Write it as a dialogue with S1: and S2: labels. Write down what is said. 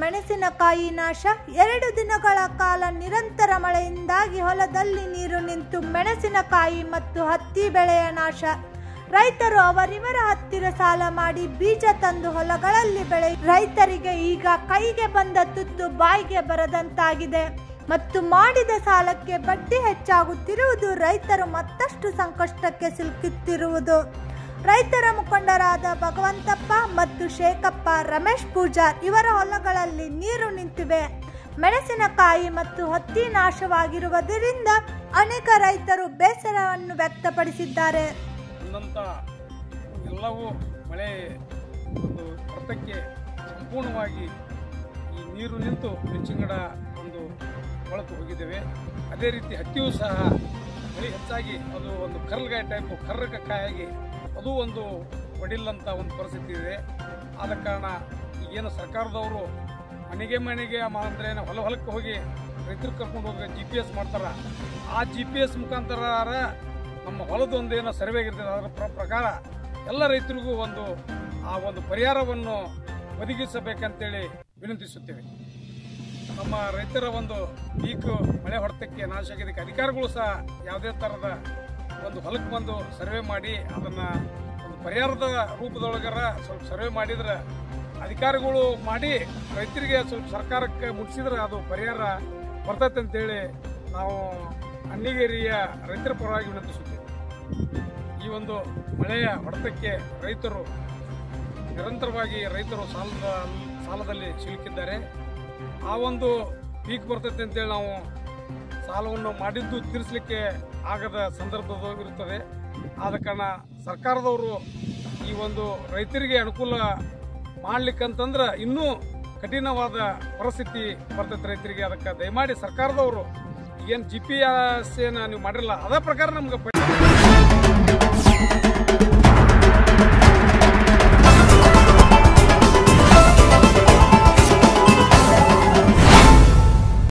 S1: ಮೆಣಸಿನಕಾಯಿ ನಾಶ ಎರಡು ದಿನಗಳ ಕಾಲ ನಿರಂತರ ಮಳೆಯಿಂದಾಗಿ ಹೊಲದಲ್ಲಿ ನೀರು ನಿಂತು ಮೆಣಸಿನಕಾಯಿ ಮತ್ತು ಹತ್ತಿ ಬೆಳೆಯ ನಾಶ ರೈತರು ಅವರಿವರ ಹತ್ತಿರ ಸಾಲ ಮಾಡಿ ಬೀಜ ತಂದು ಹೊಲಗಳಲ್ಲಿ ಬೆಳೆ ರೈತರಿಗೆ ಈಗ ಕೈಗೆ ಬಂದ ತುತ್ತು ಬಾಯಿಗೆ ಬರದಂತಾಗಿದೆ ಮತ್ತು ಮಾಡಿದ ಸಾಲಕ್ಕೆ ಬಡ್ಡಿ ಹೆಚ್ಚಾಗುತ್ತಿರುವುದು ರೈತರು ಮತ್ತಷ್ಟು ಸಂಕಷ್ಟಕ್ಕೆ ಸಿಲುಕುತ್ತಿರುವುದು ರೈತರ ಮುಖಂಡರಾದ ಭಗವಂತಪ್ಪ ಮತ್ತು ಶೇಖಪ್ಪ ರಮೇಶ್ ಪೂಜಾರ್ ಇವರ ಹೊಲಗಳಲ್ಲಿ ನೀರು ನಿಂತಿವೆ ಮೆಣಸಿನಕಾಯಿ ಮತ್ತು ಹತ್ತಿ ನಾಶವಾಗಿರುವುದರಿಂದ ಅನೇಕ ರೈತರು ಬೇಸರವನ್ನು ವ್ಯಕ್ತಪಡಿಸಿದ್ದಾರೆ
S2: ಬಂದಂಥ ಎಲ್ಲವೂ ಮಳೆ ಒಂದು ಅರ್ಥಕ್ಕೆ ಸಂಪೂರ್ಣವಾಗಿ ಈ ನೀರು ನಿಂತು ಮೆಣಸಿನ ಒಂದು ಕೊಳತು ಹೋಗಿದ್ದೇವೆ ಅದೇ ರೀತಿ ಹತ್ತಿಯೂ ಸಹ ಮಳೆ ಹೆಚ್ಚಾಗಿ ಅದು ಒಂದು ಕರ್ಲ್ಗಾಯ ಟೈಪು ಕರ್ರಕ ಕಾಯಾಗಿ ಅದು ಒಂದು ಒಡಿಲ್ಲಂತ ಒಂದು ಪರಿಸ್ಥಿತಿ ಇದೆ ಆದ ಕಾರಣ ಈಗೇನು ಸರ್ಕಾರದವರು ಮನೆಗೆ ಮನೆಗೆ ಮ- ಅಂದ್ರೆ ಏನು ಹೊಲ ಹೊಲಕ್ಕೆ ಹೋಗಿ ರೈತರು ಕರ್ಕೊಂಡು ಹೋಗಿ ಜಿ ಪಿ ಎಸ್ ಮಾಡ್ತಾರ ಆ ಜಿ ಪಿ ಎಸ್ ಮುಖಾಂತರ ನಮ್ಮ ಹೊಲದ ಒಂದು ಏನೋ ಸರ್ವೆ ಆಗಿರ್ತದೆ ಅದರ ಪ್ರ- ಪ್ರಕಾರ ಎಲ್ಲ ರೈತರಿಗೂ ಒಂದು ಆ ಒಂದು ಪರಿಹಾರವನ್ನು ಒದಗಿಸಬೇಕಂತೇಳಿ ವಿನಂತಿಸುತ್ತೇವೆ ನಮ್ಮ ರೈತರ ಒಂದು ಪೀಕ್ ಮಳೆ ಹೊಡೆತಕ್ಕೆ ನಾಶ ಆಗಿದ್ದಕ್ಕೆ ಅಧಿಕಾರಿಗಳು ಸಹ ಯಾವುದೇ ಥರದ ಒಂದು ಹೊಲಕ್ಕೆ ಬಂದು ಸರ್ವೆ ಮಾಡಿ ಅದನ್ನು ಒಂದು ಪರಿಹಾರದ ರೂಪದೊಳಗರ ಸ್ವಲ್ಪ ಸರ್ವೆ ಮಾಡಿದ್ರೆ ಅಧಿಕಾರಿಗಳು ಮಾಡಿ ರೈತರಿಗೆ ಸ್ವಲ್ಪ ಸರ್ಕಾರಕ್ಕೆ ಮುಟ್ಟಿಸಿದ್ರೆ ಅದು ಪರಿಹಾರ ಬರ್ತೈತೆ ಅಂತೇಳಿ ನಾವು ಅಣ್ಣಿಗೇರಿಯ ರೈತರ ಪರವಾಗಿ ವಿನಂತಿಸುತ್ತೇವೆ ಈ ಒಂದು ಮಳೆಯ ಹೊಡೆತಕ್ಕೆ ರೈತರು ನಿರಂತರವಾಗಿ ರೈತರು ಸಾಲದ ಸಾಲದಲ್ಲಿ ಸಿಲುಕಿದ್ದಾರೆ ಆ ಒಂದು ಪೀಕ್ ಬರ್ತೈತೆ ಅಂತೇಳಿ ನಾವು ಸಾಲವನ್ನು ಮಾಡಿದ್ದು ತೀರಿಸಲಿಕ್ಕೆ ಆಗದ ಸಂದರ್ಭದ ಇರುತ್ತದೆ ಆದ ಕಾರಣ ಸರ್ಕಾರದವರು ಈ ಒಂದು ರೈತರಿಗೆ ಅನುಕೂಲ ಮಾಡ್ಲಿಕ್ಕಂತಂದ್ರೆ ಇನ್ನೂ ಕಠಿಣವಾದ ಪರಿಸ್ಥಿತಿ ಬರ್ತೈತೆ ರೈತರಿಗೆ ಅದಕ್ಕೆ ದಯಮಾಡಿ ಸರ್ಕಾರದವರು ಏನು ಜಿ ಪಿ ಎಸ್ ಏನು ನೀವು ಮಾಡಿರಲ್ಲ ಅದೇ ಪ್ರಕಾರ ನಮ್ಗೆ